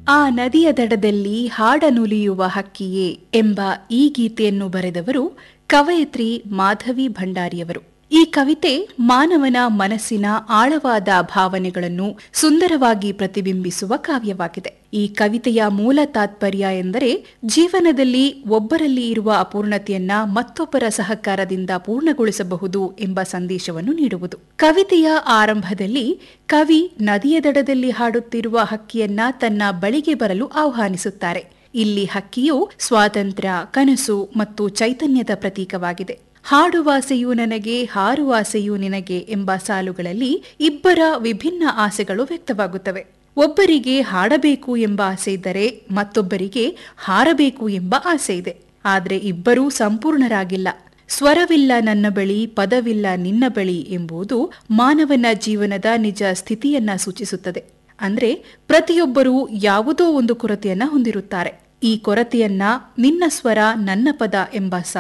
ಆ ನದಿಯ ದಡದಲ್ಲಿ ಹಾಡನುಲಿಯುವ ಹಕ್ಕಿಯೇ ಎಂಬ ಈ ಗೀತೆಯನ್ನು ಬರೆದವರು ಕವಯತ್ರಿ ಮಾಧವಿ ಭಂಡಾರಿಯವರು ಈ ಕವಿತೆ ಮಾನವನ ಮನಸ್ಸಿನ ಆಳವಾದ ಭಾವನೆಗಳನ್ನು ಸುಂದರವಾಗಿ ಪ್ರತಿಬಿಂಬಿಸುವ ಕಾವ್ಯವಾಗಿದೆ ಈ ಕವಿತೆಯ ಮೂಲ ತಾತ್ಪರ್ಯ ಎಂದರೆ ಜೀವನದಲ್ಲಿ ಒಬ್ಬರಲ್ಲಿ ಇರುವ ಅಪೂರ್ಣತೆಯನ್ನ ಮತ್ತೊಬ್ಬರ ಸಹಕಾರದಿಂದ ಪೂರ್ಣಗೊಳಿಸಬಹುದು ಎಂಬ ಸಂದೇಶವನ್ನು ನೀಡುವುದು ಕವಿತೆಯ ಆರಂಭದಲ್ಲಿ ಕವಿ ನದಿಯ ದಡದಲ್ಲಿ ಹಾಡುತ್ತಿರುವ ಹಕ್ಕಿಯನ್ನ ತನ್ನ ಬಳಿಗೆ ಬರಲು ಆಹ್ವಾನಿಸುತ್ತಾರೆ ಇಲ್ಲಿ ಹಕ್ಕಿಯು ಸ್ವಾತಂತ್ರ್ಯ ಕನಸು ಮತ್ತು ಚೈತನ್ಯದ ಪ್ರತೀಕವಾಗಿದೆ ಹಾಡುವಾಸೆಯು ನನಗೆ ಹಾರುವಾಸೆಯು ನಿನಗೆ ಎಂಬ ಸಾಲುಗಳಲ್ಲಿ ಇಬ್ಬರ ವಿಭಿನ್ನ ಆಸೆಗಳು ವ್ಯಕ್ತವಾಗುತ್ತವೆ ಒಬ್ಬರಿಗೆ ಹಾಡಬೇಕು ಎಂಬ ಆಸೆ ಇದ್ದರೆ ಮತ್ತೊಬ್ಬರಿಗೆ ಹಾರಬೇಕು ಎಂಬ ಆಸೆ ಇದೆ ಆದರೆ ಇಬ್ಬರೂ ಸಂಪೂರ್ಣರಾಗಿಲ್ಲ ಸ್ವರವಿಲ್ಲ ನನ್ನ ಬಳಿ ಪದವಿಲ್ಲ ನಿನ್ನ ಬಳಿ ಎಂಬುದು ಮಾನವನ ಜೀವನದ ನಿಜ ಸ್ಥಿತಿಯನ್ನ ಸೂಚಿಸುತ್ತದೆ ಅಂದ್ರೆ ಪ್ರತಿಯೊಬ್ಬರೂ ಯಾವುದೋ ಒಂದು ಕೊರತೆಯನ್ನ ಹೊಂದಿರುತ್ತಾರೆ ಈ ಕೊರತೆಯನ್ನ ನಿನ್ನ ಸ್ವರ ನನ್ನ ಪದ ಎಂಬ